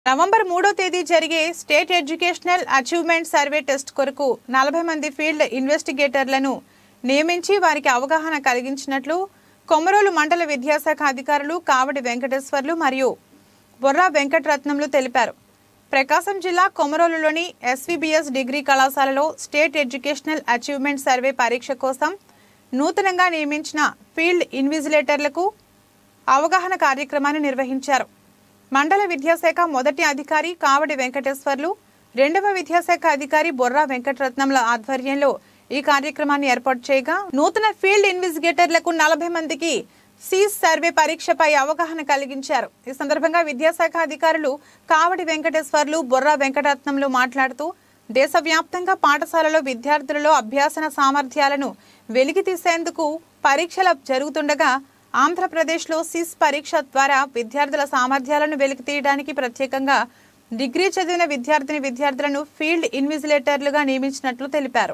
November మూడో తేదీ జరిగే state educational achievement survey test కొరకు నలభై మంది ఫీల్డ్ ఇన్వెస్టిగేటర్లను నియమించి వారికి అవగాహన కలిగించినట్లు కొమరోలు మండల విద్యాశాఖ అధికారులు కావడి వెంకటేశ్వర్లు మరియు బొర్రా వెంకటరత్నంలు తెలిపారు ప్రకాశం జిల్లా కొమరోలులోని ఎస్వీబీఎస్ డిగ్రీ కళాశాలలో స్టేట్ ఎడ్యుకేషనల్ అచీవ్మెంట్ సర్వే పరీక్ష కోసం నూతనంగా నియమించిన ఫీల్డ్ ఇన్విజిలేటర్లకు అవగాహన కార్యక్రమాన్ని నిర్వహించారు మండల విద్యాశాఖ మొదటి అధికారి కావడి వెంకటేశ్వర్లు రెండవ విద్యాశాఖ అధికారి బొర్రా వెంకటరత్నంల ఆధ్వర్యంలో ఈ కార్యక్రమాన్ని ఏర్పాటు చేయగా నూతన ఫీల్డ్ ఇన్వెస్టిగేటర్లకు నలభై మందికి సీజ్ సర్వే పరీక్షపై అవగాహన కలిగించారు ఈ సందర్భంగా విద్యాశాఖ అధికారులు కావడి వెంకటేశ్వర్లు బొర్రా వెంకటరత్నంలు మాట్లాడుతూ దేశవ్యాప్తంగా పాఠశాలలో విద్యార్థులలో అభ్యాసన సామర్థ్యాలను వెలికి తీసేందుకు పరీక్షలు జరుగుతుండగా ఆంధ్రప్రదేశ్లో సిస్ పరీక్ష ద్వారా విద్యార్థుల సామర్థ్యాలను వెలికి తీయడానికి ప్రత్యేకంగా డిగ్రీ చదివిన విద్యార్థిని విద్యార్థులను ఫీల్డ్ ఇన్విజిలేటర్లుగా నియమించినట్లు తెలిపారు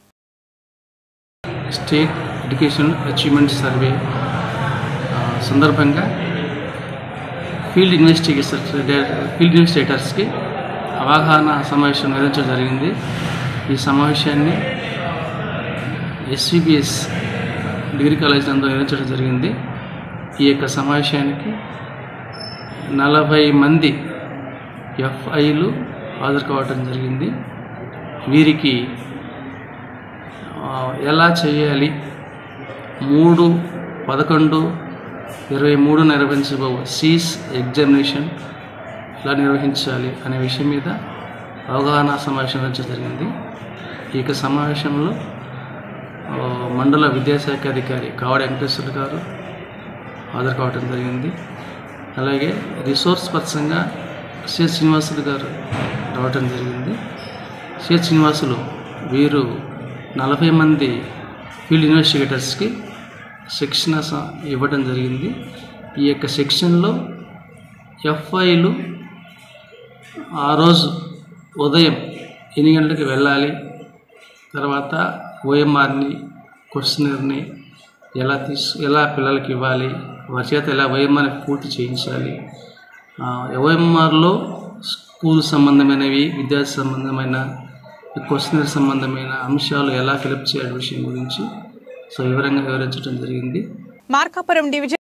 స్టేట్ ఎడ్యుకేషన్ అచీవ్మెంట్ సర్వే ఆ, సందర్భంగా ఫీల్డ్ ఇన్వెస్టిగేషన్ ఫీల్డ్ ఇన్వెస్టిగేటర్స్కి అవగాహన సమావేశం నిర్వహించడం జరిగింది ఈ సమావేశాన్ని ఎస్విబిఎస్ డిగ్రీ కాలేజ్ నందు నిర్వహించడం జరిగింది ఈ యొక్క సమావేశానికి నలభై మంది ఎఫ్ఐలు హాజరు కావడం జరిగింది వీరికి ఆ, ఎలా చేయాలి మూడు పదకొండు ఇరవై మూడు నిర్వహించబో సీస్ ఎగ్జామినేషన్ ఎలా నిర్వహించాలి అనే విషయం మీద అవగాహన సమావేశం నిర్వహించడం జరిగింది ఈ యొక్క సమావేశంలో ఆ, మండల విద్యాశాఖ అధికారి కావడి వెంకటేశ్వర గారు హాజరు కావడం జరిగింది అలాగే రిసోర్స్ పర్సన్గా సి శ్రీనివాసులు గారు రావటం జరిగింది సి శ్రీనివాసులు వీరు నలభై మంది ఫీల్డ్ ఇన్వెస్టిగేటర్స్కి శిక్షణ స- ఇవ్వడం జరిగింది ఈ యొక్క సెక్షన్లో ఎఫ్ఐలు ఆ రోజు ఉదయం ఎన్ని గంటలకు వెళ్ళాలి తర్వాత ఓఎంఆర్ని క్వశ్చనర్ని ఎలా తీసు ఎలా పిల్లలకి ఇవ్వాలి వారి చేత ఎలా ఓఎంఆర్ని పూర్తి చేయించాలి ఓఎంఆర్లో స్కూల్ సంబంధమైనవి విద్యార్థి సంబంధమైన క్వశ్చనర్ సంబంధమైన అంశాలు ఎలా ఫిలప్ చేయాలి విషయం గురించి సో వివరంగా వివరించడం జరిగింది మార్కాపురం డివిజన్